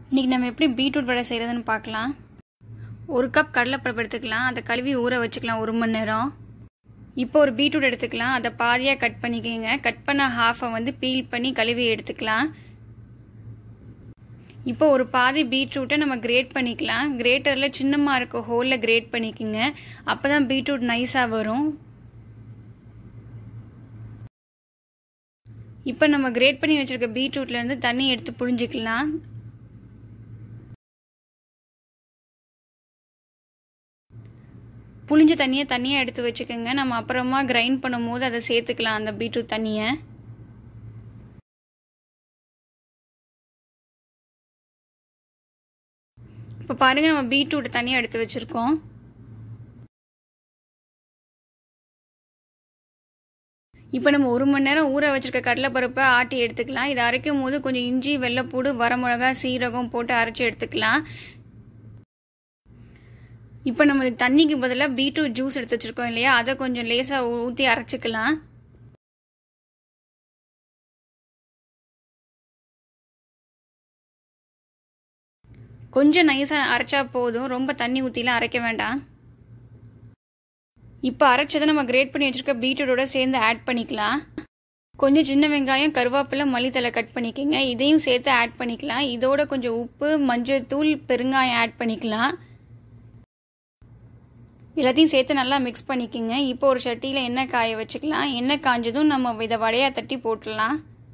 இன்றைக்கி நம்ம எப்படி பீட்ரூட் வடை செய்கிறதுன்னு பார்க்கலாம் ஒரு கப் கடலைப்பருப்பு எடுத்துக்கலாம் அதை கழுவி ஊற வச்சுக்கலாம் ஒரு மணி நேரம் இப்போ ஒரு பீட்ரூட் எடுத்துக்கலாம் அதை பாதியாக கட் பண்ணிக்கோங்க கட் பண்ண ஹாஃபை வந்து பீல் பண்ணி கழுவி எடுத்துக்கலாம் இப்போ ஒரு பாதி பீட்ரூட்டை நம்ம கிரேட் பண்ணிக்கலாம் கிரேட்டரில் சின்னமாக இருக்க ஹோலில் கிரேட் பண்ணிக்கோங்க அப்போ தான் பீட்ரூட் நைஸாக வரும் இப்போ நம்ம கிரேட் பண்ணி வச்சுருக்க பீட்ரூட்லேருந்து தண்ணி எடுத்து புழிஞ்சிக்கலாம் புளிஞ்ச தண்ணியை தனியாக எடுத்து வச்சுக்கோங்க நம்ம அப்புறமா கிரைண்ட் பண்ணும்போது அதை சேர்த்துக்கலாம் அந்த பீட்ரூட் தண்ணியை இப்போ பாருங்கள் நம்ம பீட்ரூட் தனியாக எடுத்து வச்சுருக்கோம் இப்போ நம்ம ஒரு மணி நேரம் ஊற வச்சிருக்க கடலைப்பருப்பை ஆட்டி எடுத்துக்கலாம் இதை அரைக்கும் போது கொஞ்சம் இஞ்சி வெள்ளைப்பூடு வரமிளகா சீரகம் போட்டு அரைச்சி எடுத்துக்கலாம் இப்போ நம்ம தண்ணிக்கு பதிலாக பீட்ரூட் ஜூஸ் எடுத்து வச்சுருக்கோம் இல்லையா அதை கொஞ்சம் லேசாக ஊற்றி அரைச்சிக்கலாம் கொஞ்சம் நைஸாக அரைச்சா போதும் ரொம்ப தண்ணி ஊற்றிலாம் அரைக்க வேண்டாம் இப்போ அரைச்சதை நம்ம கிரேட் பண்ணி வச்சுருக்க பீட்ரூட்டோட சேர்ந்து ஆட் பண்ணிக்கலாம் கொஞ்சம் சின்ன வெங்காயம் கருவேப்பிலை மல்லித்தலை கட் பண்ணிக்கோங்க இதையும் சேர்த்து ஆட் பண்ணிக்கலாம் இதோட கொஞ்சம் உப்பு மஞ்சள் தூள் பெருங்காயம் ஆட் பண்ணிக்கலாம் எல்லாத்தையும் சேர்த்து நல்லா மிக்ஸ் பண்ணிக்கோங்க இப்போ ஒரு சட்டியில் எண்ணெய் காய வச்சுக்கலாம் எண்ணெய் காஞ்சதும் நம்ம இதை வடையாக தட்டி போட்டுடலாம்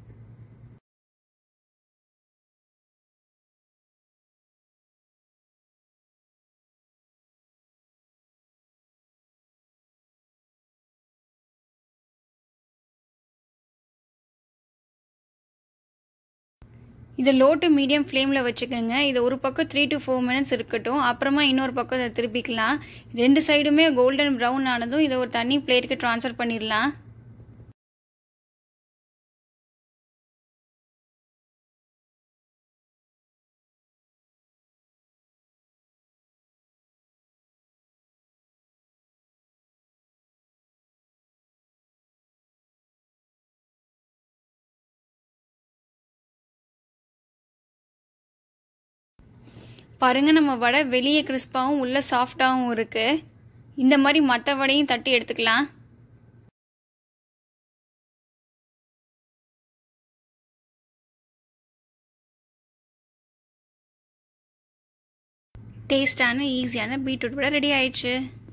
இதை லோ டு மீடியம் ஃப்ளேமில் வச்சுக்கோங்க இது ஒரு பக்கம் த்ரீ டு ஃபோர் மினிட்ஸ் இருக்கட்டும் அப்புறமா இன்னொரு பக்கம் இதை திருப்பிக்கலாம் ரெண்டு சைடுமே கோல்டன் ப்ரௌன் ஆனதும் இதை ஒரு தண்ணி பிளேட்டுக்கு ட்ரான்ஸ்ஃபர் பண்ணிடலாம் பாருங்க நம்ம வடை வெளியே கிறிஸ்பாகவும் உள்ள சாஃப்டாகவும் இருக்கு இந்த மாதிரி மற்ற வடையும் தட்டி எடுத்துக்கலாம் டேஸ்டான ஈஸியான பீட்ரூட் வடை ரெடி ஆயிடுச்சு